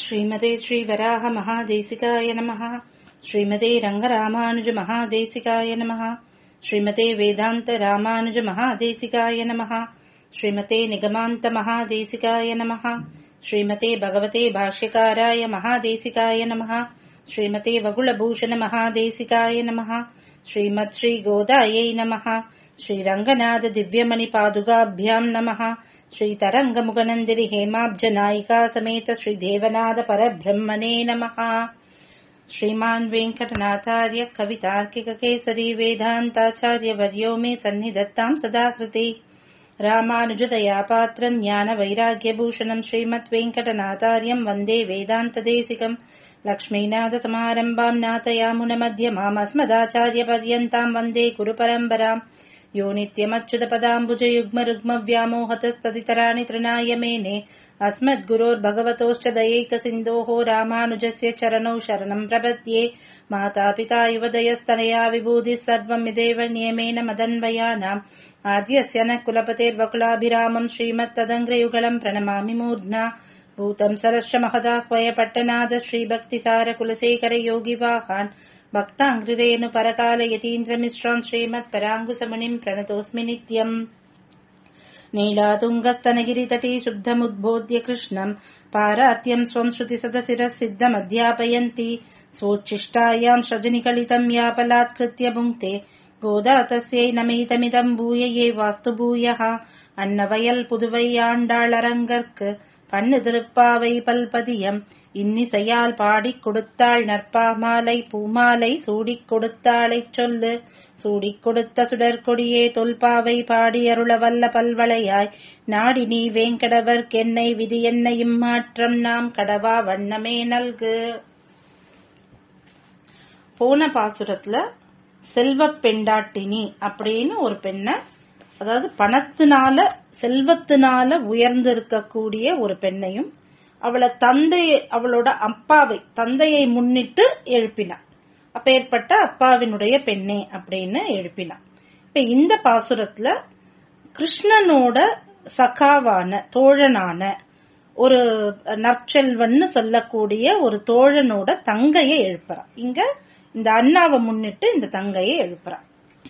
श्रीमते श्रीवराहमहादेशिकाय नमः श्रीमते रङ्गरामानुजमहादेशिकाय नमः श्रीमते वेदान्तरामानुजमहादेशिकाय नमः श्रीमते निगमान्तमहादेशिकाय नमः श्रीमते भगवते भाष्यकाराय महादेशिकाय नमः श्रीमते वगुलभूषणमहादेशिकाय नमः श्रीमत् श्रीगोदायै नमः श्रीरङ्गनाथदिव्यमणिपादुकाभ्याम् नमः श्रीतरङ्गमुगनन्दिरि हेमाब्जनायिका समेत श्रीदेवनाथ परब्रह्मणे नमः श्रीमान् वेङ्कटनाथार्य कवितार्किककेसरी वेदान्ताचार्यवर्यो मे सन्निधत्ताम् सदा कृते रामानुजतया पात्रम् ज्ञानवैराग्यभूषणम् श्रीमद्वेङ्कटनाथार्यम् वन्दे वेदान्तदेशिकम् लक्ष्मीनाथसमारम्भाम् नाथयामुनमध्यमामस्मदाचार्यपर्यन्ताम् वन्दे गुरुपरम्पराम् यो नित्यमच्युतपदाम्बुजयुग्मरुग्मव्यामोहतस्तदितराणि तृणाय मेने अस्मद्गुरोर्भगवतोश्च दयैकसिन्धोः रामानुजस्य चरणौ शरणम् प्रपद्ये मातापिता युवदयस्तनया विभूतिः सर्वम् यदेव नियमेन मदन्वयानाम् आद्यस्य न कुलपतेर्वकुलाभिरामम् श्रीमत्तदङ्ग्रयुगलम् प्रणमामि मूर्ध्ना भूतम् सरश्च महदाह्वय पट्टनाद श्रीभक्तिसारकुलशेखरयोगिवाहान् भक्ताङ्घ्रिरेणु परकालयतीन्द्रमिश्रान् श्रीमत्पराङ्कुशमुनिम् प्रणतोऽस्मि नित्यम् नीलातुङ्गस्तनगिरितटी शुद्धमुद्बोध्य कृष्णम् पारात्यम् स्वम् श्रुतिसदशिरः सिद्धमध्यापयन्ती स्वोच्छिष्टायाम् सृजनिकलितम् यापलात्कृत्य भुङ्क्ते गोदा तस्यै नमैतमिदम् भूय ये वास्तु भूयः அன்னவயல் புதுவை ஆண்டாளரங்கற்கு பண்ணு திருப்பாவை பல்பதியம் இன்னிசையால் பாடிக் கொடுத்தாள் நற்பாமாலை பூமாலை சூடிக் கொடுத்தாளைச் சொல்லு சூடிக் கொடுத்த சுடற்கொடியே தொல்பாவை பாடி அருள வல்ல பல்வளையாய் நாடி நீ வேங்கடவர்க்கென்னை விதி என்னையும் மாற்றம் நாம் கடவா வண்ணமே நல்கு போன பாசுரத்துல செல்வ பெண்டாட்டினி அப்படின்னு ஒரு பெண்ணை அதாவது பணத்தினால செல்வத்தினால உயர்ந்து இருக்கக்கூடிய ஒரு பெண்ணையும் அவளை தந்தையை அவளோட அப்பாவை தந்தையை முன்னிட்டு எழுப்பினான் அப்பேற்பட்ட அப்பாவினுடைய பெண்ணே அப்படின்னு எழுப்பினான் இப்ப இந்த பாசுரத்துல கிருஷ்ணனோட சகாவான தோழனான ஒரு நற்செல்வன்னு சொல்லக்கூடிய ஒரு தோழனோட தங்கையை எழுப்புறான் இங்க இந்த அண்ணாவை முன்னிட்டு இந்த தங்கையை எழுப்புறான்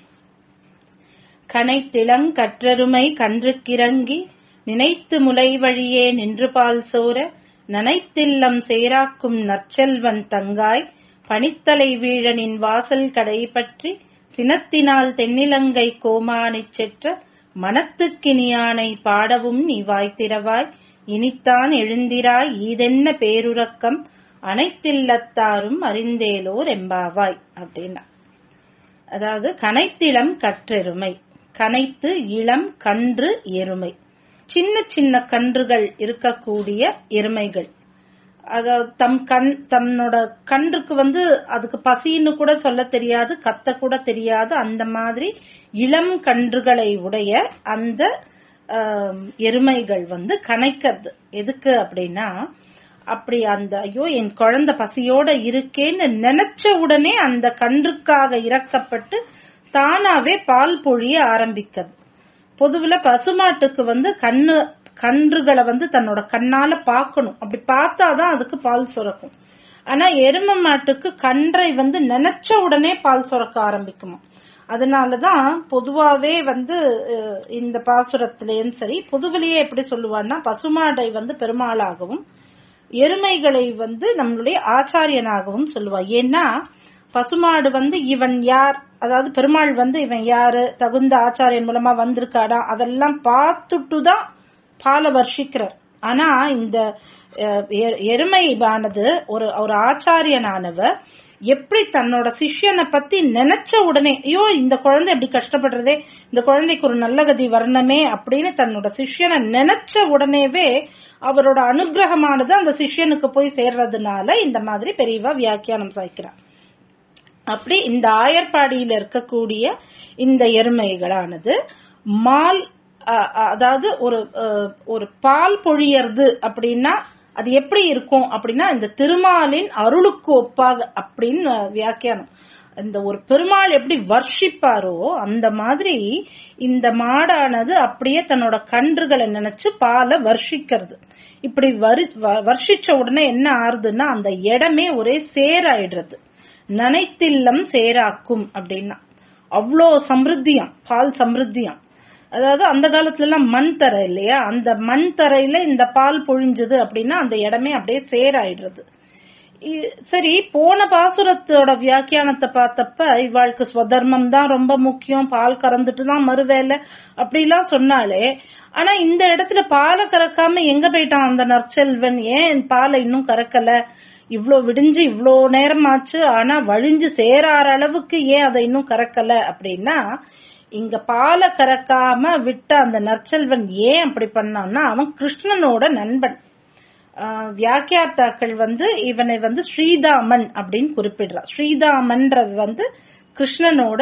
கனைத்திளங் கற்றருமை கன்றுக்கிறங்கி நினைத்து முலை வழியே நின்று பால் சோர நனைத்தில்லம் சேராக்கும் நற்செல்வன் தங்காய் பனித்தலை வீழனின் வாசல் கடை பற்றி சினத்தினால் தென்னிலங்கை கோமானிச் செற்ற மனத்துக்கினியானை பாடவும் நீ வாய்த்திரவாய் இனித்தான் எழுந்திராய் ஈதென்ன பேருறக்கம் அனைத்தில்லத்தாரும் அறிந்தேலோர் எம்பாவாய் அப்படின்னா அதாவது கனைத்திளம் கற்றெருமை கனைத்து இளம் கன்று எருமை சின்ன சின்ன கன்றுகள் இருக்கக்கூடிய எருமைகள் அதாவது தம் கண் தன்னோட கன்றுக்கு வந்து அதுக்கு பசின்னு கூட சொல்ல தெரியாது கத்த கூட தெரியாது அந்த மாதிரி இளம் கன்றுகளை உடைய அந்த எருமைகள் வந்து கனைக்கிறது எதுக்கு அப்படின்னா அப்படி அந்த ஐயோ என் குழந்தை பசியோட இருக்கேன்னு நினைச்ச உடனே அந்த கன்றுக்காக இறக்கப்பட்டு தானாவே பால் பொழிய ஆரம்பிக்கிறது பொதுவுல பசுமாட்டுக்கு வந்து கண்ணு கன்றுகளை வந்து தன்னோட கண்ணால பார்க்கணும் அப்படி பார்த்தாதான் அதுக்கு பால் சுரக்கும் ஆனா எரும மாட்டுக்கு கன்றை வந்து நினைச்ச உடனே பால் சுரக்க ஆரம்பிக்குமா அதனாலதான் பொதுவாவே வந்து இந்த பாசுரத்திலேயும் சரி பொதுவிலேயே எப்படி சொல்லுவான்னா பசுமாடை வந்து பெருமாளாகவும் எருமைகளை வந்து நம்மளுடைய ஆச்சாரியனாகவும் சொல்லுவா ஏன்னா பசுமாடு வந்து இவன் யார் அதாவது பெருமாள் வந்து இவன் யாரு தகுந்த ஆச்சாரியன் மூலமா வந்திருக்காடா அதெல்லாம் பார்த்துட்டு தான் பாலை வர்ஷிக்கிறார் ஆனா இந்த எருமையானது ஒரு ஒரு ஆச்சாரியனானவர் எப்படி தன்னோட சிஷ்யனை பத்தி நினைச்ச உடனே ஐயோ இந்த குழந்தை எப்படி கஷ்டப்படுறதே இந்த குழந்தைக்கு ஒரு நல்ல கதி வரணுமே அப்படின்னு தன்னோட சிஷ்யனை நினைச்ச உடனேவே அவரோட அனுகிரகமானது அந்த சிஷ்யனுக்கு போய் சேர்றதுனால இந்த மாதிரி பெரியவா வியாக்கியானம் சாய்க்கிறார் அப்படி இந்த ஆயர்பாடியில இருக்கக்கூடிய இந்த எருமைகளானது மால் அதாவது ஒரு ஒரு பால் பொழியறது அப்படின்னா அது எப்படி இருக்கும் அப்படின்னா இந்த திருமாலின் அருளுக்கு ஒப்பாக அப்படின்னு வியாக்கியானம் இந்த ஒரு பெருமாள் எப்படி வர்ஷிப்பாரோ அந்த மாதிரி இந்த மாடானது அப்படியே தன்னோட கன்றுகளை நினைச்சு பாலை வர்ஷிக்கிறது இப்படி வரி வ- வர்ஷிச்ச உடனே என்ன ஆறுதுன்னா அந்த இடமே ஒரே சேராயிடுறது நனைத்தில்லம் சேராக்கும் அப்படின்னா அவ்வளோ சமிருத்தியம் பால் சமிருத்தியம் அதாவது அந்த காலத்துல எல்லாம் மண் தரை இல்லையா அந்த மண் தரையில இந்த பால் பொழிஞ்சது அப்படின்னா அந்த இடமே அப்படியே சேராயிடுறது இ- சரி போன பாசுரத்தோட வியாக்கியானத்தை பார்த்தப்ப இவாளுக்கு ஸ்வதர்மம் தான் ரொம்ப முக்கியம் பால் கறந்துட்டு தான் மறுவேலை அப்படிலாம் சொன்னாலே ஆனா இந்த இடத்துல பாலை கறக்காம எங்க போயிட்டான் அந்த நற்செல்வன் ஏன் பாலை இன்னும் கறக்கல இவ்ளோ விடிஞ்சு இவ்ளோ நேரம் ஆச்சு ஆனா வழிஞ்சு சேராற அளவுக்கு ஏன் அதை இன்னும் கறக்கல அப்படின்னா இங்க பாலை கறக்காம விட்ட அந்த நற்செல்வன் ஏன் அப்படி பண்ணான்னா அவன் கிருஷ்ணனோட நண்பன் ஆஹ் வியாக்கியாத்தாக்கள் வந்து இவனை வந்து ஸ்ரீதாமன் அப்படின்னு குறிப்பிடுறா ஸ்ரீதாமன்றது வந்து கிருஷ்ணனோட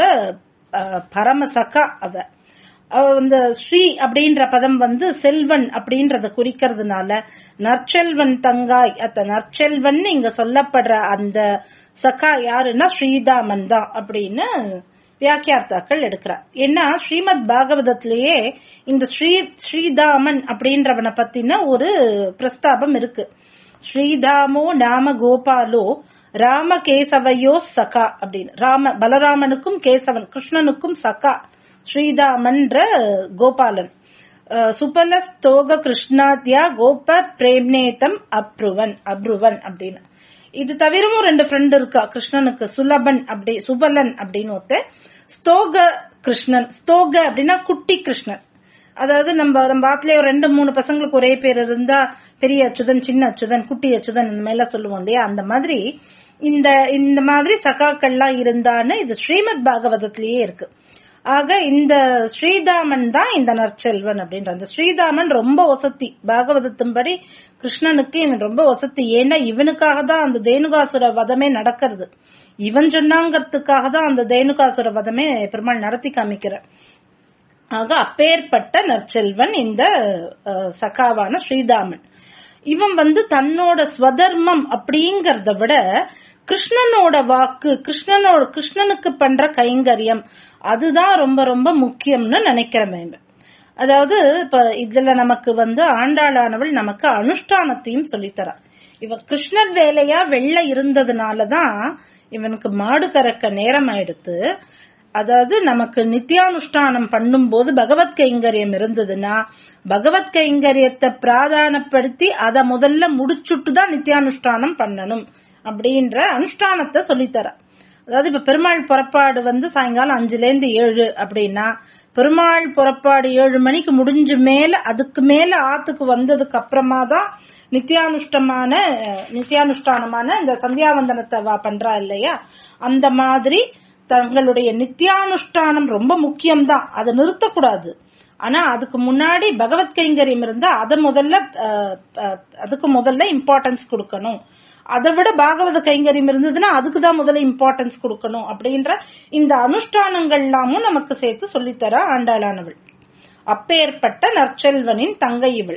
ஆஹ் பரம சகா அவ அவ வந்து ஸ்ரீ அப்படின்ற பதம் வந்து செல்வன் அப்படின்றத குறிக்கிறதுனால நற்செல்வன் தங்காய் அத்த நற்செல்வன் இங்க சொல்லப்படுற அந்த சகா யாருன்னா ஸ்ரீதாமன் தான் அப்படின்னு வியாக்கியார்த்தாக்கள் எடுக்கிறார் ஏன்னா ஸ்ரீமத் பாகவதத்திலேயே இந்த ஸ்ரீ ஸ்ரீதாமன் அப்படின்றவனை பத்தின ஒரு பிரஸ்தாபம் இருக்கு ஸ்ரீதாமோ நாம கோபாலோ ராம கேசவையோ சகா அப்படின்னு ராம பலராமனுக்கும் கேசவன் கிருஷ்ணனுக்கும் சகா ஸ்ரீதாமன்ற கோபாலன் அஹ் சுபலஸ்தோக கிருஷ்ணாத்யா கோப பிரேம்னேதம் அப்ருவன் அப்ருவன் அப்படின்னு இது தவிரவும் ரெண்டு ஃப்ரெண்ட் இருக்கா கிருஷ்ணனுக்கு சுலபன் அப்படி சுபலன் அப்படின்னு ஒருத்தன் ஸ்தோக கிருஷ்ணன் ஸ்தோக அப்படின்னா குட்டி கிருஷ்ணன் அதாவது நம்ம நம்ம ஆத்துலயே ஒரு ரெண்டு மூணு பசங்களுக்கு ஒரே பேர் இருந்தா பெரிய அச்சுதன் சின்ன அச்சுதன் குட்டி அச்சுதன் இந்த மாதிரி எல்லாம் சொல்லுவோம் இல்லையா அந்த மாதிரி இந்த இந்த மாதிரி சகாக்கள்லாம் இருந்தான்னு இது ஸ்ரீமத் பாகவதத்திலேயே இருக்கு ஆக இந்த ஸ்ரீதாமன் தான் இந்த நற்செல்வன் அப்படின்ற அந்த ஸ்ரீதாமன் ரொம்ப வசத்தி பாகவதத்தின்படி கிருஷ்ணனுக்கு இவன் ரொம்ப வசத்தி ஏன்னா இவனுக்காக தான் அந்த தேனுகாசுர வதமே நடக்கிறது இவன் சொன்னாங்கிறதுக்காக தான் அந்த தேனுகாசுர வதமே பெருமாள் நடத்தி காமிக்கிற ஆக அப்பேற்பட்ட நற்செல்வன் இந்த அஹ், சகாவான ஸ்ரீதாமன் இவன் வந்து தன்னோட ஸ்வதர்மம் அப்படிங்கறத விட கிருஷ்ணனோட வாக்கு கிருஷ்ணனோட கிருஷ்ணனுக்கு பண்ற கைங்கரியம் அதுதான் ரொம்ப ரொம்ப முக்கியம்னு நினைக்கிறேன் இவன். அதாவது இப்ப இதுல நமக்கு வந்து ஆண்டாளானவள் நமக்கு அனுஷ்டானத்தையும் சொல்லித்தரா இவ கிருஷ்ணர் வேலையா வெள்ள இருந்ததுனாலதான் இவனுக்கு மாடு கறக்க நேரம் ஆயிடுத்து அதாவது நமக்கு நித்தியானுஷ்டானம் பண்ணும்போது பகவத் கைங்கரியம் இருந்ததுன்னா பகவத் கைங்கரியத்தை பிராதானப்படுத்தி அதை முதல்ல முடிச்சுட்டு தான் நித்தியானுஷ்டானம் பண்ணணும் அப்படின்ற அனுஷ்டானத்தை சொல்லித்தர அதாவது இப்ப பெருமாள் புறப்பாடு வந்து சாயங்காலம் அஞ்சுல இருந்து ஏழு அப்படின்னா பெருமாள் புறப்பாடு ஏழு மணிக்கு முடிஞ்ச மேல அதுக்கு மேல ஆத்துக்கு வந்ததுக்கு அப்புறமா தான் நித்தியானுஷ்டமான அஹ், நித்தியானுஷ்டானமான இந்த சந்தியாவந்தனத்தை வா பண்றா இல்லையா அந்த மாதிரி தங்களுடைய நித்தியானுஷ்டானம் ரொம்ப முக்கியம்தான் அதை நிறுத்தக்கூடாது ஆனா அதுக்கு முன்னாடி பகவத் கைங்கரியம் இருந்தா அதை முதல்ல அஹ், அஹ், அதுக்கு முதல்ல இம்பார்ட்டன்ஸ் கொடுக்கணும் அதை விட பாகவத கைங்கரியம் இருந்ததுன்னா அதுக்கு தான் முதல்ல இம்பார்ட்டன்ஸ் கொடுக்கணும் அப்படின்ற இந்த அனுஷ்டானங்கள் எல்லாமும் நமக்கு சேர்த்து சொல்லித்தர ஆண்டாளானவள் அப்பேற்பட்ட நற்செல்வனின் தங்கை இவள்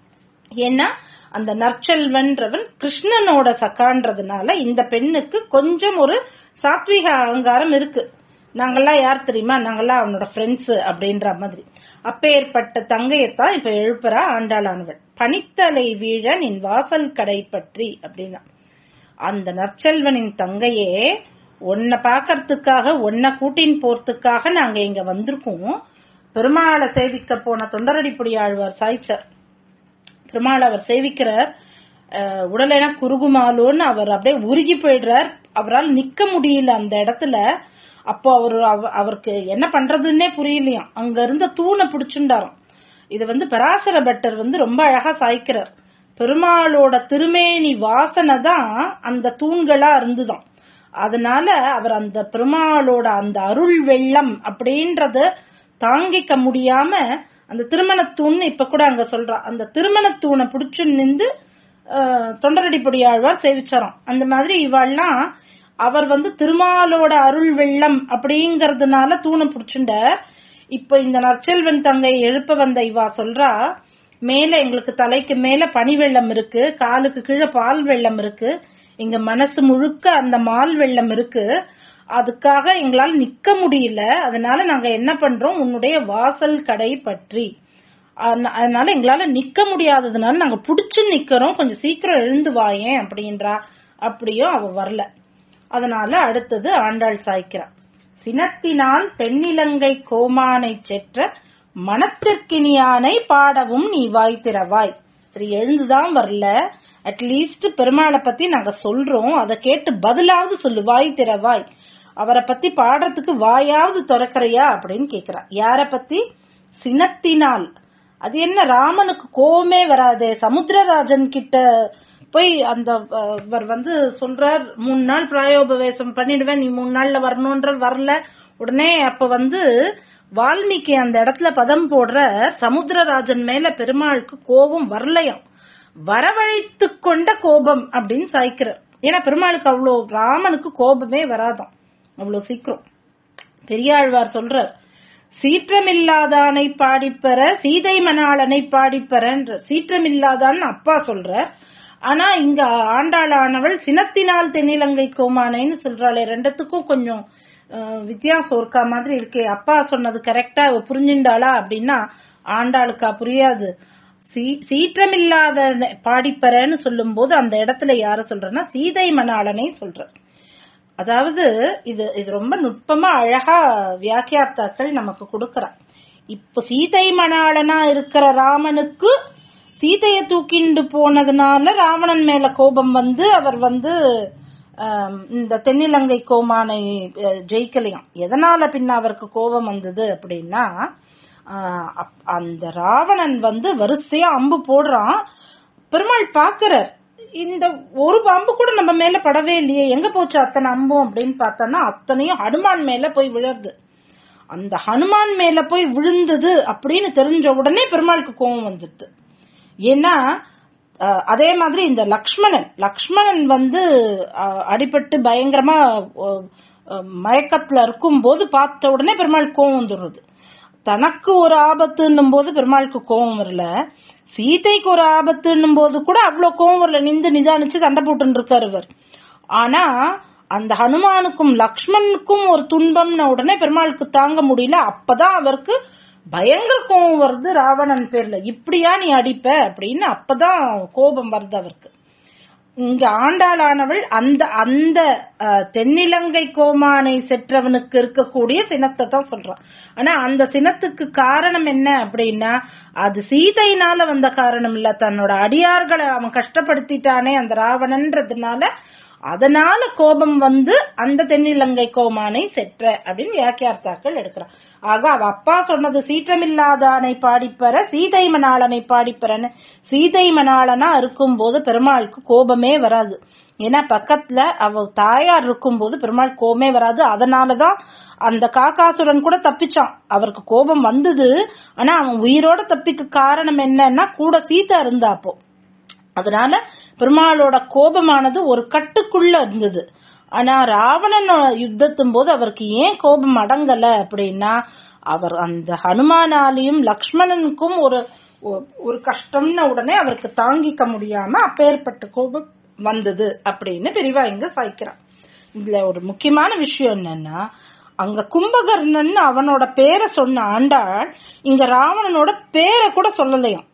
ஏன்னா அந்த நற்செல்வன்றவன் கிருஷ்ணனோட சகான்றதுனால இந்த பெண்ணுக்கு கொஞ்சம் ஒரு சாத்விக அகங்காரம் இருக்கு நாங்கெல்லாம் யார் தெரியுமா நாங்கெல்லாம் அவனோட ஃப்ரெண்ட்ஸ் அப்படின்ற மாதிரி அப்பேற்பட்ட தங்கையத்தான் இப்ப எழுப்புறா ஆண்டாளானவள் பனித்தலை வீழ நின் வாசல் கடை பற்றி அப்படின்னா அந்த நற்செல்வனின் தங்கையே உன்னை பாக்கறதுக்காக உன்னை கூட்டின் போறதுக்காக நாங்க இங்க வந்திருக்கோம் பெருமாளை சேவிக்க போன தொண்டரடிப்புடி ஆழ்வார் சாய்ச்சர் பெருமாள் அவர் சேவிக்கிறார் அஹ், உடலென குறுகுமாலோன்னு அவர் அப்படியே உருகி போயிடுறார் அவரால் நிக்க முடியல அந்த இடத்துல அப்போ அவரு அவ- அவருக்கு என்ன பண்றதுன்னே புரியலையாம் அங்க இருந்த தூணை பிடிச்சுண்டாராம் இது வந்து பராசர பட்டர் வந்து ரொம்ப அழகா சாய்க்கிறார் பெருமாளோட திருமேனி வாசனை தான் அந்த தூண்களா இருந்துதான் அதனால அவர் அந்த பெருமாளோட அந்த அருள் வெள்ளம் அப்படின்றத தாங்கிக்க முடியாம அந்த திருமணத்தூண் இப்ப கூட அங்க சொல்றா அந்த திருமணத்தூணை பிடிச்சு நின்று தொண்டரடிப்படி ஆழ்வார் சேவிச்சாராம் அந்த மாதிரி இவாள்லாம் அவர் வந்து திருமாலோட அருள் வெள்ளம் அப்படிங்கறதுனால தூணை பிடிச்சுண்ட இப்ப இந்த நற்செல்வன் தங்கை எழுப்ப வந்த இவா சொல்றா மேல எங்களுக்கு தலைக்கு மேல பனி வெள்ளம் இருக்கு காலுக்கு கீழே பால் வெள்ளம் இருக்கு எங்க மனசு முழுக்க அந்த மால் வெள்ளம் இருக்கு அதுக்காக எங்களால நிக்க முடியல அதனால நாங்க என்ன பண்றோம் உன்னுடைய வாசல் கடை பற்றி அதன- அதனால எங்களால நிக்க முடியாததுனால நாங்க புடிச்சு நிக்கிறோம் கொஞ்சம் சீக்கிரம் எழுந்து வாயேன் அப்படின்றா அப்படியும் அவ வரல அதனால அடுத்தது ஆண்டாள் சாய்க்கிறா சினத்தினால் தென்னிலங்கை கோமானை செற்ற மனத்திற்கினியானை பாடவும் நீ வாய் திறவாய் சரி எழுந்துதான் வரல அட்லீஸ்ட் பெருமாளை பத்தி நாங்க சொல்றோம் அதை கேட்டு பதிலாவது சொல்லு வாய் திறவாய் அவரை பத்தி பாடுறதுக்கு வாயாவது திறக்கறியா அப்படின்னு கேக்குறா யார பத்தி சினத்தினால் அது என்ன ராமனுக்கு கோவமே வராதே சமுத்திரராஜன் கிட்ட போய் அந்த அஹ், இவர் வந்து சொல்றார் மூணு நாள் பிராயோபவேசம் பண்ணிடுவேன் நீ மூணு நாள்ல வரணும்ன்ற வரல உடனே அப்ப வந்து வால்மீகி அந்த இடத்துல பதம் போடுற சமுத்திரராஜன் மேல பெருமாளுக்கு கோபம் வரலையாம் வரவழைத்து கொண்ட கோபம் அப்படின்னு சாய்க்கிறார் ஏன்னா பெருமாளுக்கு அவ்வளோ ராமனுக்கு கோபமே வராதாம் அவ்வளவு சீக்கிரம் பெரியாழ்வார் சொல்றார் சீற்றமில்லாதானை பாடிப்பெற சீதை மணாளனை பாடிப்பெறன்ற சீற்றமில்லாதான்னு அப்பா சொல்றார் ஆனா இங்க ஆண்டாளானவள் சினத்தினால் தென்னிலங்கை கோமானைன்னு சொல்றாளே ரெண்டுத்துக்கும் கொஞ்சம் அஹ், வித்தியாசம் இருக்கா மாதிரி இருக்கே அப்பா சொன்னது கரெக்டா அவ புரிஞ்சுண்டாளா அப்படின்னா ஆண்டாளுக்கா புரியாது சீ- சீற்றமில்லாத பாடிப்பெறன்னு சொல்லும்போது அந்த இடத்துல யார சொல்றேன்னா சீதை மணாளனை சொல்ற அதாவது இது இது ரொம்ப நுட்பமா அழகா வியாக்கியார்த்தாக்கள் நமக்கு கொடுக்கறா இப்ப சீதை மணாளனா இருக்கிற ராமனுக்கு சீதைய தூக்கிண்டு போனதுனால ராவணன் மேல கோபம் வந்து அவர் வந்து ஆம், இந்த தென்னிலங்கை கோமானை அஹ், ஜெயிக்கலையாம் எதனால பின்ன அவருக்கு கோபம் வந்தது அப்படின்னா ஆஹ், அப்- அந்த ராவணன் வந்து வரிசையா அம்பு போடுறான் பெருமாள் பாக்குறார் இந்த ஒரு அம்பு கூட நம்ம மேல படவே இல்லையே எங்க போச்சு அத்தனை அம்பும் அப்படின்னு பார்த்தோன்னா அத்தனையும் ஹனுமான் மேல போய் விழருது அந்த ஹனுமான் மேல போய் விழுந்தது அப்படின்னு தெரிஞ்ச உடனே பெருமாளுக்கு கோபம் வந்துடுது ஏன்னா அஹ், அதே மாதிரி இந்த லக்ஷ்மணன் லக்ஷ்மணன் வந்து அஹ், அடிபட்டு பயங்கரமா அஹ், அஹ், மயக்கத்துல இருக்கும்போது பார்த்த உடனே பெருமாள் கோபம் வந்துடுறது தனக்கு ஒரு ஆபத்துன்னும் போது பெருமாளுக்கு கோபம் வரல சீதைக்கு ஒரு ஆபத்துன்னும் போது கூட அவ்வளவு கோபம் வரல நிந்து நிதானிச்சு சண்டை போட்டுன்னு இருக்காரு இவர் ஆனா அந்த ஹனுமானுக்கும் லக்ஷ்மணுக்கும் ஒரு துன்பம்னு உடனே பெருமாளுக்கு தாங்க முடியல அப்பதான் அவருக்கு பயங்கர கோபம் வருது ராவணன் பேர்ல இப்படியா நீ அடிப்ப அப்படின்னு அப்பதான் கோபம் வருது அவருக்கு இங்க ஆண்டாளானவள் அந்த அந்த அஹ், தென்னிலங்கை கோமானை செற்றவனுக்கு இருக்கக்கூடிய சினத்தை தான் சொல்றான் ஆனா அந்த சினத்துக்கு காரணம் என்ன அப்படின்னா அது சீதையினால வந்த காரணம் இல்ல தன்னோட அடியார்களை அவன் கஷ்டப்படுத்திட்டானே அந்த ராவணன்றதுனால அதனால கோபம் வந்து அந்த தென்னிலங்கை கோமானை செற்ற அப்படின்னு வியாக்கியார்த்தாக்கள் எடுக்கிறான் ஆக அவ அப்பா சொன்னது சீற்றமில்லாதானை பாடிப்பெற சீதை மணாளனை பாடிப்பெறன்னு சீதை மணாளனா இருக்கும்போது பெருமாளுக்கு கோபமே வராது ஏன்னா பக்கத்துல அவ தாயார் இருக்கும்போது பெருமாள் கோபமே வராது அதனாலதான் அந்த காக்காசுரன் கூட தப்பிச்சான் அவருக்கு கோபம் வந்தது ஆனா அவன் உயிரோட தப்பிக்க காரணம் என்னன்னா கூட சீதா இருந்தா அப்போ அதனால பெருமாளோட கோபமானது ஒரு கட்டுக்குள்ள இருந்தது ஆனா ராவணன் யுத்தத்தும் போது அவருக்கு ஏன் கோபம் அடங்கல அப்படின்னா அவர் அந்த ஹனுமானாலையும் லக்ஷ்மணனுக்கும் ஒரு ஒ- ஒரு கஷ்டம்னு உடனே அவருக்கு தாங்கிக்க முடியாம அப்பேற்பட்ட கோபம் வந்தது அப்படின்னு பெரியவா இங்க சாய்க்கிறான் இதுல ஒரு முக்கியமான விஷயம் என்னன்னா அங்க கும்பகர்ணன் அவனோட பேரை சொன்ன ஆண்டாள் இங்க ராவணனோட பேரை கூட சொல்லலையாம்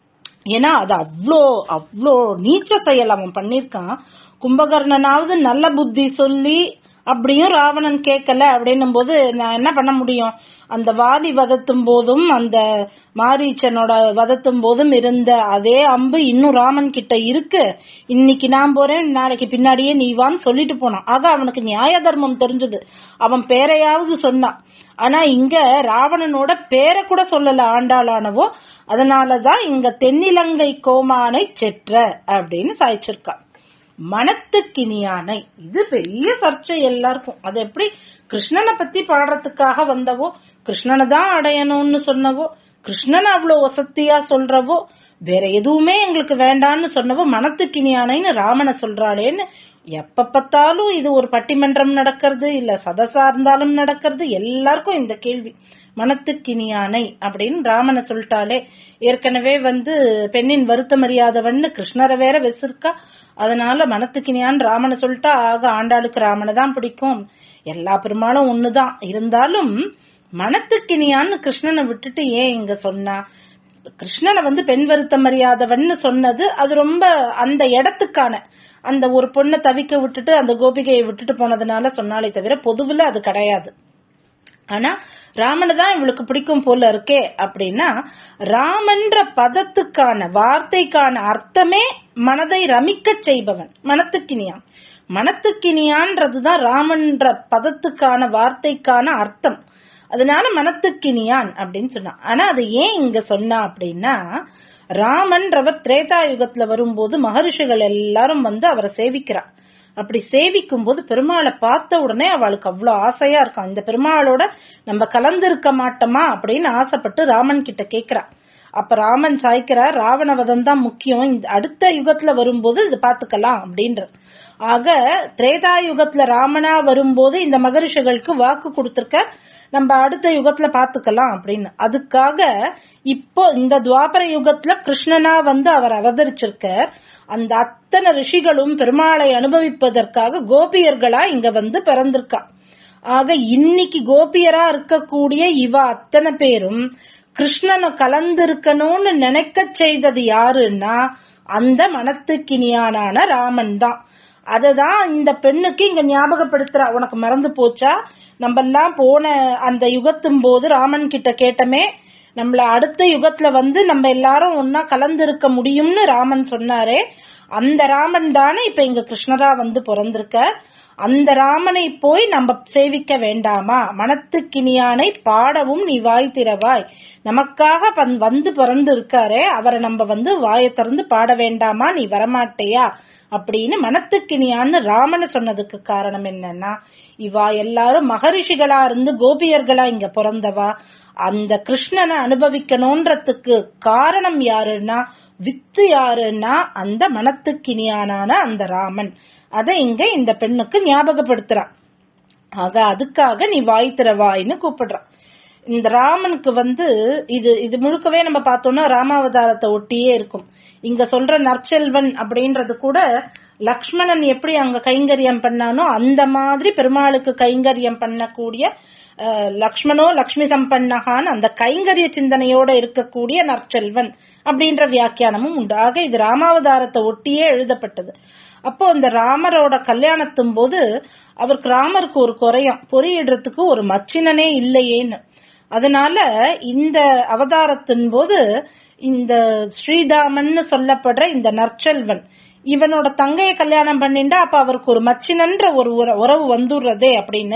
ஏன்னா அது அவ்வளோ அவ்வளோ நீச்ச செயல் அவன் பண்ணிருக்கான் கும்பகர்ணனாவது நல்ல புத்தி சொல்லி அப்படியும் ராவணன் கேட்கல அப்படின்னும் போது நான் என்ன பண்ண முடியும் அந்த வாதி வதத்தும் போதும் அந்த மாரீச்சனோட வதத்தும் போதும் இருந்த அதே அம்பு இன்னும் ராமன் கிட்ட இருக்கு இன்னைக்கு நான் போறேன் நாளைக்கு பின்னாடியே நீ வான்னு சொல்லிட்டு போனான் ஆக அவனுக்கு நியாய தர்மம் தெரிஞ்சது அவன் பேரையாவது சொன்னான் ஆனா இங்க ராவணனோட பேரை கூட சொல்லல ஆண்டாளானவோ அதனாலதான் இங்க தென்னிலங்கை கோமானை செற்ற அப்படின்னு சாய்ச்சிருக்கான் மனத்துக்கினியானை இது பெரிய சர்ச்சை எல்லாருக்கும் அது எப்படி கிருஷ்ணனை பத்தி பாடுறதுக்காக வந்தவோ கிருஷ்ணனை தான் அடையணும்னு சொன்னவோ கிருஷ்ணன் அவ்வளவு வசத்தியா சொல்றவோ வேற எதுவுமே எங்களுக்கு வேண்டான்னு சொன்னவோ மனத்துக்கினியானைன்னு ராமனை சொல்றாளேன்னு எப்ப பார்த்தாலும் இது ஒரு பட்டிமன்றம் நடக்கிறது இல்ல சதசா இருந்தாலும் நடக்கிறது எல்லாருக்கும் இந்த கேள்வி மனத்துக்கினியானை அப்படின்னு ராமனை சொல்லிட்டாலே ஏற்கனவே வந்து பெண்ணின் வருத்த மரியாதவன்னு கிருஷ்ணரை வேற வெசிருக்கா அதனால மனத்துக்கினியான் ராமனை சொல்லிட்டா ஆக ஆண்டாளுக்கு ராமனை தான் பிடிக்கும் எல்லா பெருமாளும் ஒண்ணுதான் இருந்தாலும் மனத்துக்கினியான்னு கிருஷ்ணனை விட்டுட்டு ஏன் இங்க சொன்னா கிருஷ்ணனை வந்து பெண் வருத்த மரியாதவன்னு சொன்னது அது ரொம்ப அந்த இடத்துக்கான அந்த ஒரு பொண்ணை தவிக்க விட்டுட்டு அந்த கோபிகையை விட்டுட்டு போனதுனால சொன்னாலே தவிர பொதுவுல அது கிடையாது ஆனா ராமனை தான் இவளுக்கு பிடிக்கும் போல இருக்கே அப்படின்னா ராமன்ற பதத்துக்கான வார்த்தைக்கான அர்த்தமே மனதை ரமிக்க செய்பவன் மனத்துக்கினியான் மனத்துக்கினியான்றதுதான் ராமன்ற பதத்துக்கான வார்த்தைக்கான அர்த்தம் அதனால மனத்துக்கினியான் அப்படின்னு சொன்னான் ஆனா அது ஏன் இங்க சொன்னா அப்படின்னா ராமன்றவர் திரேதா யுகத்துல வரும்போது மகரிஷிகள் எல்லாரும் வந்து அவரை சேவிக்கிறா அப்படி சேவிக்கும் போது பெருமாளை பார்த்த உடனே அவளுக்கு அவ்வளவு ஆசையா இருக்கும் இந்த பெருமாளோட நம்ம கலந்திருக்க மாட்டோமா அப்படின்னு ஆசைப்பட்டு ராமன் கிட்ட கேக்குறா அப்ப ராமன் சாய்க்கிறார் ராவணவதம் தான் முக்கியம் இந்த அடுத்த யுகத்துல வரும்போது இது பாத்துக்கலாம் அப்படின்ற ஆக திரேதா யுகத்துல ராமனா வரும்போது இந்த மகரிஷிகளுக்கு வாக்கு கொடுத்திருக்க நம்ம அடுத்த யுகத்துல பாத்துக்கலாம் அப்படின்னு அதுக்காக இப்போ இந்த துவாபர யுகத்துல கிருஷ்ணனா வந்து அவர் அவதரிச்சிருக்க அந்த அத்தனை ரிஷிகளும் பெருமாளை அனுபவிப்பதற்காக கோபியர்களா இங்க வந்து பிறந்திருக்கா ஆக இன்னைக்கு கோபியரா இருக்கக்கூடிய இவ அத்தனை பேரும் கிருஷ்ணனை கலந்திருக்கணும்னு நினைக்க செய்தது யாருன்னா அந்த மனத்துக்கினியானான ராமன் தான் அததான் இந்த பெண்ணுக்கு இங்க ஞாபகப்படுத்துறா உனக்கு மறந்து போச்சா நம்ம எல்லாம் போன அந்த யுகத்தும் போது ராமன் கிட்ட கேட்டமே நம்மள அடுத்த யுகத்துல வந்து நம்ம எல்லாரும் ஒன்னா கலந்து இருக்க முடியும்னு ராமன் சொன்னாரே அந்த ராமன் தானே இப்ப இங்க கிருஷ்ணரா வந்து பிறந்திருக்க அந்த ராமனை போய் நம்ம சேவிக்க வேண்டாமா மனத்துக்கினியானை பாடவும் நீ வாய் திறவாய் நமக்காக பன்- வந்து பிறந்து இருக்காரே அவரை நம்ம வந்து வாயை திறந்து பாட வேண்டாமா நீ வரமாட்டேயா அப்படின்னு மனத்துக்கினியான்னு ராமனை சொன்னதுக்கு காரணம் என்னன்னா இவா எல்லாரும் மகரிஷிகளா இருந்து கோபியர்களா இங்க பிறந்தவா அந்த கிருஷ்ணனை அனுபவிக்கணும்ன்றதுக்கு காரணம் யாருன்னா வித்து யாருன்னா அந்த மனத்துக்கினியானான அந்த ராமன் அதை இங்க இந்த பெண்ணுக்கு ஞாபகப்படுத்துறா ஆக அதுக்காக நீ வாய் திறவாய்ன்னு கூப்பிடுறா இந்த ராமனுக்கு வந்து இது இது முழுக்கவே நம்ம பார்த்தோம்னா ராமாவதாரத்தை ஒட்டியே இருக்கும் இங்க சொல்ற நற்செல்வன் அப்படின்றது கூட லக்ஷ்மணன் எப்படி அங்க கைங்கரியம் பண்ணானோ அந்த மாதிரி பெருமாளுக்கு கைங்கரியம் பண்ணக்கூடிய அஹ், லக்ஷ்மணோ லக்ஷ்மி சம்பன்னகான் அந்த கைங்கரிய சிந்தனையோட இருக்கக்கூடிய நற்செல்வன் அப்படின்ற வியாக்கியானமும் உண்டு ஆக இது ராமாவதாரத்தை ஒட்டியே எழுதப்பட்டது அப்போ இந்த ராமரோட கல்யாணத்தும் போது அவருக்கு ராமருக்கு ஒரு குறையம் பொறியிடுறதுக்கு ஒரு மச்சினனே இல்லையேன்னு அதனால இந்த அவதாரத்தின் போது இந்த ஸ்ரீதாமன்னு சொல்லப்படுற இந்த நற்செல்வன் இவனோட தங்கைய கல்யாணம் பண்ணிண்டா அப்ப அவருக்கு ஒரு மச்சினன்ற ஒரு உற- உறவு வந்துடுறதே அப்படின்னு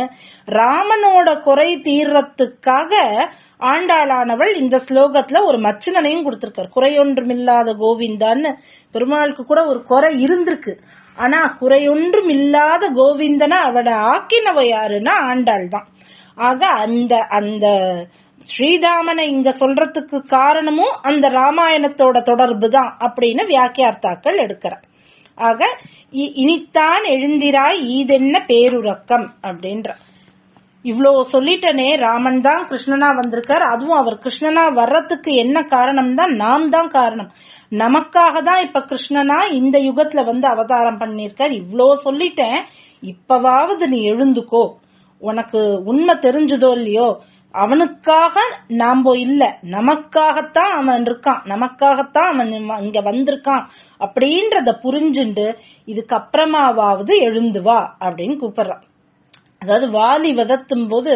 ராமனோட குறை தீர்றதுக்காக ஆண்டாளானவள் இந்த ஸ்லோகத்துல ஒரு மச்சினனையும் கொடுத்திருக்கார் குறையொன்றுமில்லாத கோவிந்தான்னு பெருமாளுக்கு கூட ஒரு குறை இருந்திருக்கு ஆனா குறையொன்றும் இல்லாத கோவிந்தனை அவட ஆக்கினவ யாருன்னா ஆண்டாள் தான் ஆக அந்த அந்த ஸ்ரீராமனை இங்க சொல்றதுக்கு காரணமும் அந்த ராமாயணத்தோட தொடர்பு தான் அப்படின்னு வியாக்கியார்த்தாக்கள் எடுக்கிறார் ஆக இ- இனித்தான் எழுந்திராய் ஈதென்ன பேருறக்கம் அப்படின்ற இவ்ளோ சொல்லிட்டனே ராமன் தான் கிருஷ்ணனா வந்திருக்கார் அதுவும் அவர் கிருஷ்ணனா வர்றதுக்கு என்ன காரணம் தான் நாம் தான் காரணம் நமக்காக தான் இப்ப கிருஷ்ணனா இந்த யுகத்துல வந்து அவதாரம் பண்ணிருக்கார் இவ்ளோ சொல்லிட்டேன் இப்பவாவது நீ எழுந்துக்கோ உனக்கு உண்மை தெரிஞ்சதோ இல்லையோ அவனுக்காக நாம இல்ல நமக்காகத்தான் அவன் இருக்கான் நமக்காகத்தான் அவன் இங்க வந்திருக்கான் அப்படின்றத புரிஞ்சுண்டு இதுக்கப்புறமாவாவது எழுந்து வா அப்படின்னு கூப்பிடுறான் அதாவது வாலி வதத்தும் போது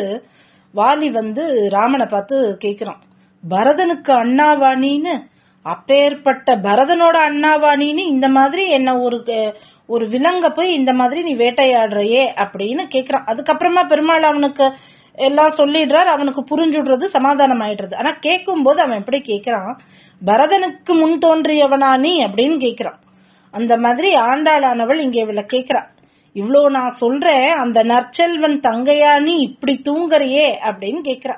வாலி வந்து ராமனை பார்த்து கேக்குறான் பரதனுக்கு அண்ணாவாணின்னு அப்பேற்பட்ட பரதனோட அண்ணாவாணின்னு இந்த மாதிரி என்ன ஒரு அஹ், ஒரு விலங்க போய் இந்த மாதிரி நீ வேட்டையாடுறையே அப்படின்னு கேக்குறான் அதுக்கப்புறமா பெருமாள் அவனுக்கு எல்லாம் சொல்லிடுறார் அவனுக்கு புரிஞ்சுடுறது சமாதானம் ஆயிடுறது ஆனா கேட்கும் போது அவன் எப்படி கேக்குறான் பரதனுக்கு முன் தோன்றியவனா நீ அப்படின்னு கேக்குறான் அந்த மாதிரி ஆண்டாளானவள் இங்க இவள கேக்குறா இவ்ளோ நான் சொல்றேன் அந்த நற்செல்வன் தங்கையா நீ இப்படி தூங்குறியே அப்படின்னு கேக்குறா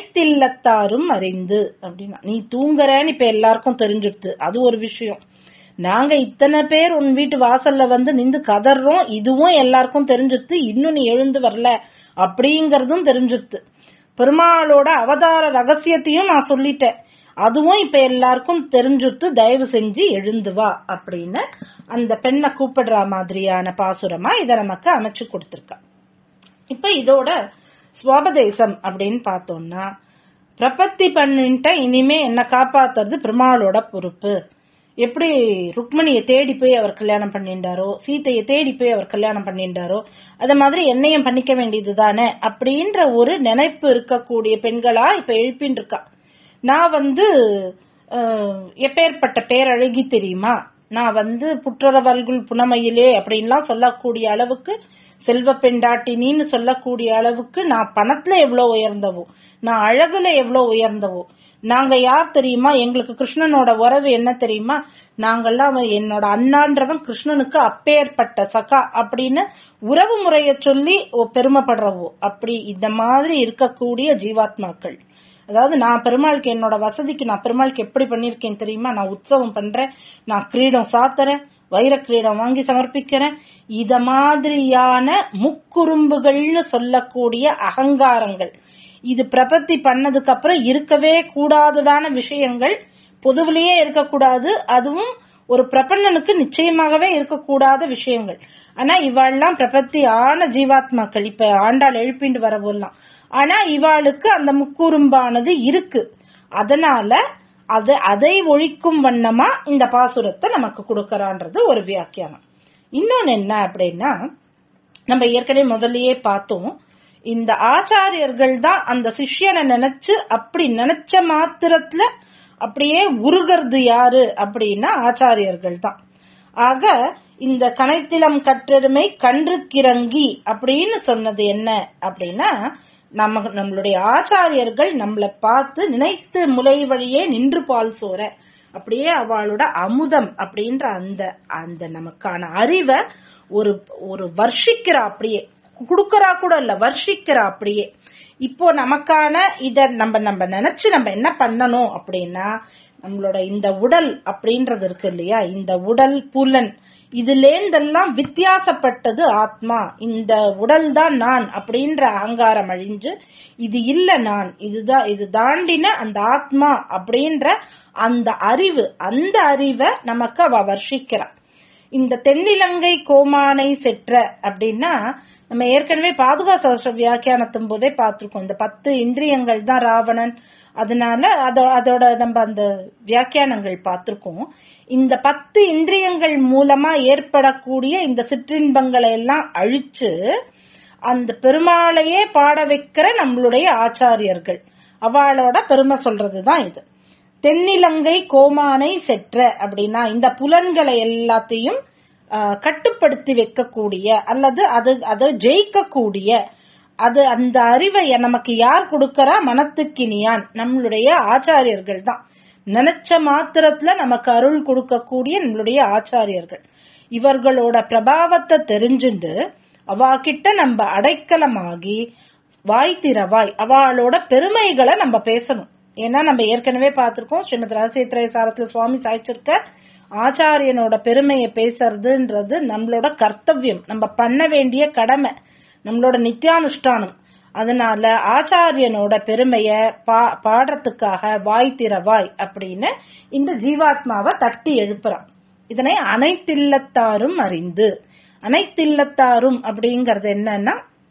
அனைத்தில்லத்தாரும் அறிந்து அப்படின்னா நீ தூங்குறேன்னு இப்ப எல்லாருக்கும் தெரிஞ்சிடுது அது ஒரு விஷயம் நாங்க இத்தனை பேர் உன் வீட்டு வாசல்ல வந்து நின்று கதறோம் இதுவும் எல்லாருக்கும் தெரிஞ்சுத்து இன்னும் நீ எழுந்து வரல அப்படிங்கறதும் தெரிஞ்சுத்து பெருமாளோட அவதார ரகசியத்தையும் நான் சொல்லிட்டேன் அதுவும் இப்ப எல்லாருக்கும் தெரிஞ்சுட்டு தயவு செஞ்சு எழுந்து வா அப்படின்னு அந்த பெண்ணை கூப்பிடுற மாதிரியான பாசுரமா இத நமக்கு அமைச்சு கொடுத்திருக்கா இப்ப இதோட சுவாபதேசம் அப்படின்னு பார்த்தோம்னா பிரபத்தி பண்ணிட்ட இனிமே என்ன காப்பாத்துறது பெருமாளோட பொறுப்பு எப்படி ருக்மணியை தேடி போய் அவர் கல்யாணம் பண்ணிண்டாரோ சீத்தையை தேடி போய் அவர் கல்யாணம் பண்ணிண்டாரோ அத மாதிரி என்னையும் பண்ணிக்க வேண்டியது தானே அப்படின்ற ஒரு நினைப்பு இருக்கக்கூடிய பெண்களா இப்ப எழுப்பின்னு இருக்கா நான் வந்து அஹ், எப்பேற்பட்ட பேரழகி தெரியுமா நான் வந்து புற்றரவல்குள் புனமையிலே அப்படின்லாம் சொல்லக்கூடிய அளவுக்கு செல்வ பெண்டாட்டினின்னு சொல்லக்கூடிய அளவுக்கு நான் பணத்துல எவ்வளவு உயர்ந்தவோ நான் அழகுல எவ்வளவு உயர்ந்தவோ நாங்க யார் தெரியுமா எங்களுக்கு கிருஷ்ணனோட உறவு என்ன தெரியுமா நாங்கெல்லாம் அவன் என்னோட அண்ணான்றவன் கிருஷ்ணனுக்கு அப்பேற்பட்ட சகா அப்படின்னு உறவு முறைய சொல்லி ஓ- பெருமைப்படுறவோ அப்படி இந்த மாதிரி இருக்கக்கூடிய ஜீவாத்மாக்கள் அதாவது நான் பெருமாளுக்கு என்னோட வசதிக்கு நான் பெருமாளுக்கு எப்படி பண்ணிருக்கேன் தெரியுமா நான் உற்சவம் பண்றேன் நான் கிரீடம் சாத்துறேன் வைர கிரீடம் வாங்கி சமர்ப்பிக்கிறேன் இத மாதிரியான முக்குறும்புகள்னு சொல்லக்கூடிய அகங்காரங்கள் இது பிரபத்தி பண்ணதுக்கு அப்புறம் இருக்கவே கூடாததான விஷயங்கள் பொதுவிலேயே இருக்கக்கூடாது அதுவும் ஒரு பிரபன்னனுக்கு நிச்சயமாகவே இருக்கக்கூடாத விஷயங்கள் ஆனா இவாள்லாம் பிரபத்தி ஆன ஜீவாத்மாக்கள் இப்ப ஆண்டாள் எழுப்பிண்டு வரவோலாம் ஆனா இவாளுக்கு அந்த முக்குறும்பானது இருக்கு அதனால அது அதை ஒழிக்கும் வண்ணமா இந்த பாசுரத்தை நமக்கு கொடுக்கறான்றது ஒரு வியாக்கியானம் இன்னொன்னு என்ன அப்படின்னா நம்ம ஏற்கனவே முதல்லயே பார்த்தோம் இந்த ஆச்சாரியர்கள் தான் அந்த சிஷ்யனை நினைச்சு அப்படி நினைச்ச மாத்திரத்துல அப்படியே உருகிறது யாரு அப்படின்னா ஆச்சாரியர்கள் தான் ஆக இந்த கனைத்திலம் கற்றெருமை கன்றுக்கிறங்கி அப்படின்னு சொன்னது என்ன அப்படின்னா நம்ம நம்மளுடைய ஆச்சாரியர்கள் நம்மளை பார்த்து நினைத்து முலை வழியே நின்று பால் சோர அப்படியே அவளோட அமுதம் அப்படின்ற அந்த அந்த நமக்கான அறிவை ஒரு ஒரு வர்ஷிக்கிறா அப்படியே குடுக்கறா கூட இல்ல வர்ஷிக்கிறா அப்படியே இப்போ நமக்கான இத நம்ம நம்ம நினைச்சு நம்ம என்ன பண்ணணும் அப்படின்னா நம்மளோட இந்த உடல் அப்படின்றது இருக்கு இல்லையா இந்த உடல் புலன் இதுலேந்தெல்லாம் வித்தியாசப்பட்டது ஆத்மா இந்த உடல் தான் நான் அப்படின்ற அகங்காரம் அழிஞ்சு இது இல்ல நான் இதுதான் இது தாண்டின அந்த ஆத்மா அப்படின்ற அந்த அறிவு அந்த அறிவை நமக்கு அவ வர்ஷிக்கிறா இந்த தென்னிலங்கை கோமானை செற்ற அப்படின்னா நம்ம ஏற்கனவே பாதுகா சகஸ்ர வியாக்கியானத்தும் போதே பார்த்திருக்கோம் இந்த பத்து இந்திரியங்கள் தான் ராவணன் அதனால அதோ அதோட நம்ம அந்த வியாக்கியானங்கள் பார்த்திருக்கோம் இந்த பத்து இந்திரியங்கள் மூலமா ஏற்படக்கூடிய இந்த சிற்றின்பங்களை எல்லாம் அழிச்சு அந்த பெருமாளையே பாட வைக்கிற நம்மளுடைய ஆச்சாரியர்கள் அவளோட பெருமை சொல்றதுதான் இது தென்னிலங்கை கோமானை செற்ற அப்படின்னா இந்த புலன்களை எல்லாத்தையும் ஆஹ், கட்டுப்படுத்தி வைக்கக்கூடிய அல்லது அது அதை ஜெயிக்கக்கூடிய அது அந்த அறிவை நமக்கு யார் கொடுக்கறா மனத்துக்கினியான் நம்மளுடைய ஆச்சாரியர்கள் தான் நினைச்ச மாத்திரத்துல நமக்கு அருள் கொடுக்கக்கூடிய நம்மளுடைய ஆச்சாரியர்கள் இவர்களோட பிரபாவத்தை தெரிஞ்சுண்டு அவா கிட்ட நம்ம அடைக்கலமாகி வாய் திறவாய் அவளோட பெருமைகளை நம்ம பேசணும் ஏன்னா நம்ம ஏற்கனவே பார்த்திருக்கோம் ஸ்ரீமத் ரகசியத்திரை சாரத்துல சுவாமி சாய்ச்சிருக்க ஆச்சாரியனோட பெருமையை பேசுறதுன்றது நம்மளோட கர்த்தவியம் நம்ம பண்ண வேண்டிய கடமை நம்மளோட நித்தியானுஷ்டானம் அதனால ஆச்சாரியனோட பெருமைய பா பாடுறதுக்காக வாய் திறவாய் அப்படின்னு இந்த ஜீவாத்மாவை தட்டி எழுப்புறான் இதனை அனைத்தில்லத்தாரும் அறிந்து அனைத்தில்லத்தாரும் அப்படிங்கறது என்னன்னா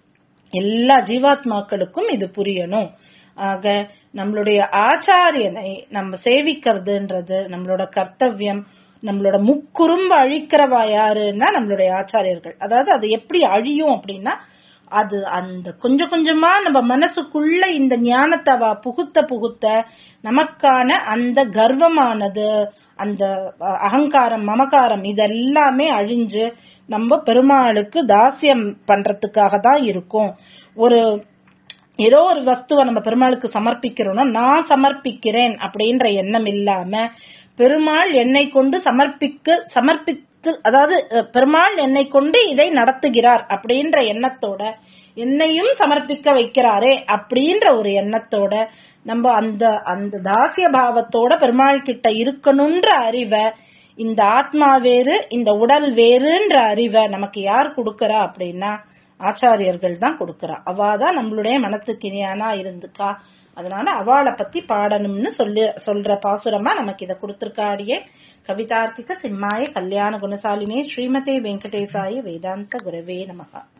எல்லா ஜீவாத்மாக்களுக்கும் இது புரியணும் ஆக நம்மளுடைய ஆச்சாரியனை நம்ம சேவிக்கிறதுன்றது நம்மளோட கர்த்தவியம் நம்மளோட முக்குறும்ப அழிக்கிறவா யாருன்னா நம்மளுடைய ஆச்சாரியர்கள் அதாவது அது எப்படி அழியும் அப்படின்னா அது அந்த கொஞ்சம் கொஞ்சமா நம்ம மனசுக்குள்ள இந்த ஞானத்தை அவ புகுத்த புகுத்த நமக்கான அந்த கர்வமானது அந்த அஹ், அகங்காரம் மமகாரம் இதெல்லாமே அழிஞ்சு நம்ம பெருமாளுக்கு தாசியம் பண்றதுக்காக தான் இருக்கும் ஒரு ஏதோ ஒரு வஸ்துவை நம்ம பெருமாளுக்கு சமர்ப்பிக்கிறோம்னா நான் சமர்ப்பிக்கிறேன் அப்படின்ற எண்ணம் இல்லாம பெருமாள் என்னை கொண்டு சமர்ப்பிக்க சமர்ப்பித்து அதாவது அஹ், பெருமாள் என்னை கொண்டு இதை நடத்துகிறார் அப்படின்ற எண்ணத்தோட என்னையும் சமர்ப்பிக்க வைக்கிறாரே அப்படின்ற ஒரு எண்ணத்தோட நம்ம அந்த அந்த தாசிய பாவத்தோட பெருமாள் கிட்ட இருக்கணும்ன்ற அறிவை இந்த ஆத்மா வேறு இந்த உடல் வேறுன்ற அறிவை நமக்கு யார் கொடுக்கறா அப்படின்னா ஆச்சாரியர்கள் தான் கொடுக்கறா அவாதான் நம்மளுடைய மனத்துக்கு இனியானா இருந்துக்கா அதனால அவளை பத்தி பாடணும்னு சொல்லி சொல்ற பாசுரமா நமக்கு இதை கொடுத்திருக்காடியே கவிதார்த்திக சிம்மாய கல்யாண குணசாலினே ஸ்ரீமதே வெங்கடேசாய வேதாந்த குரவே நமகா